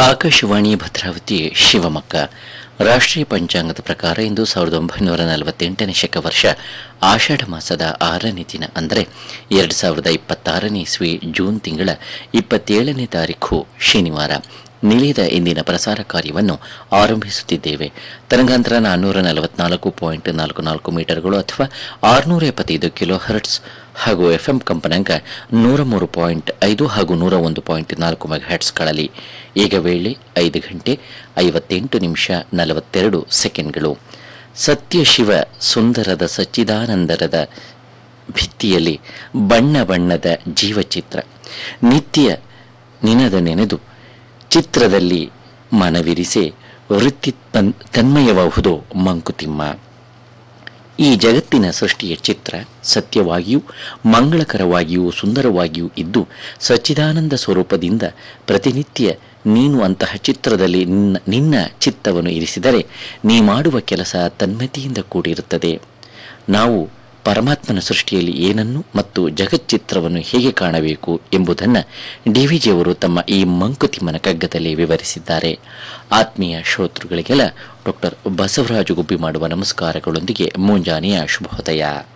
ಆಕಾಶವಾಣಿ ಭದ್ರಾವತಿ ಶಿವಮೊಗ್ಗ ರಾಷ್ಟ್ರೀಯ ಪಂಚಾಂಗದ ಪ್ರಕಾರ ಇಂದು ಸಾವಿರದ ಒಂಬೈನೂರ ನಲವತ್ತೆಂಟನೇ ಶಕ ವರ್ಷ ಆಷಾಢ ಮಾಸದ ಆರನೇ ದಿನ ಅಂದರೆ ಎರಡು ಸಾವಿರದ ಇಪ್ಪತ್ತಾರನೇ ಇಸ್ವಿ ಜೂನ್ ತಿಂಗಳ ಇಪ್ಪತ್ತೇಳನೇ ತಾರೀಖು ಶನಿವಾರ ನಿಲಯದ ಇಂದಿನ ಪ್ರಸಾರ ಕಾರ್ಯವನ್ನು ಆರಂಭಿಸುತ್ತಿದ್ದೇವೆ ತರಂಗಾಂತರ ನಾನ್ನೂರ ನಲವತ್ನಾಲ್ಕು ಪಾಯಿಂಟ್ ನಾಲ್ಕು ನಾಲ್ಕು ಮೀಟರ್ಗಳು ಅಥವಾ ಆರುನೂರ ಎಪ್ಪತ್ತೈದು ಕಿಲೋ ಹರ್ಟ್ಸ್ ಹಾಗೂ ಎಫ್ಎಂ ಕಂಪನಾಂಕ ನೂರ ಮೂರು ಪಾಯಿಂಟ್ ಐದು ಹಾಗೂ ನೂರ ಒಂದು ಪಾಯಿಂಟ್ ನಾಲ್ಕು ಮೆಗಾಹೆಟ್ಸ್ಗಳಲ್ಲಿ ಈಗ ವೇಳೆ ಐದು ಗಂಟೆ ಐವತ್ತೆಂಟು ನಿಮಿಷ ನಲವತ್ತೆರಡು ಸೆಕೆಂಡ್ಗಳು ಸತ್ಯ ಶಿವ ಸುಂದರದ ಸಚ್ಚಿದಾನಂದರದ ಭಿತ್ತಿಯಲ್ಲಿ ಬಣ್ಣ ಬಣ್ಣದ ಜೀವಚಿತ್ರ ನಿತ್ಯ ನಿನದ ನೆನೆದು ಚಿತ್ರದಲ್ಲಿ ಮನವಿರಿಸೆ ವೃತ್ತಿ ತನ್ ತನ್ಮಯವಾಹುದು ಮಂಕುತಿಮ್ಮ ಈ ಜಗತ್ತಿನ ಸೃಷ್ಟಿಯ ಚಿತ್ರ ಸತ್ಯವಾಗಿಯೂ ಮಂಗಳಕರವಾಗಿಯೂ ಸುಂದರವಾಗಿಯೂ ಇದ್ದು ಸಚ್ಚಿದಾನಂದ ಸ್ವರೂಪದಿಂದ ಪ್ರತಿನಿತ್ಯ ನೀನು ಅಂತಹ ಚಿತ್ರದಲ್ಲಿ ನಿನ್ನ ನಿನ್ನ ಚಿತ್ತವನ್ನು ಇರಿಸಿದರೆ ನೀ ಮಾಡುವ ಕೆಲಸ ತನ್ಮತಿಯಿಂದ ಕೂಡಿರುತ್ತದೆ ನಾವು ಪರಮಾತ್ಮನ ಸೃಷ್ಟಿಯಲ್ಲಿ ಏನನ್ನು ಮತ್ತು ಜಗಚ್ಚಿತ್ರವನ್ನು ಹೇಗೆ ಕಾಣಬೇಕು ಎಂಬುದನ್ನು ಡಿವಿಜಿಯವರು ತಮ್ಮ ಈ ಮಂಕುತಿಮ್ಮನ ಕಗ್ಗದಲ್ಲಿ ವಿವರಿಸಿದ್ದಾರೆ ಆತ್ಮೀಯ ಶ್ರೋತೃಗಳಿಗೆಲ್ಲ ಡಾಕ್ಟರ್ ಬಸವರಾಜು ಗುಬ್ಬಿ ಮಾಡುವ ನಮಸ್ಕಾರಗಳೊಂದಿಗೆ ಮುಂಜಾನೆಯ ಶುಭೋದಯ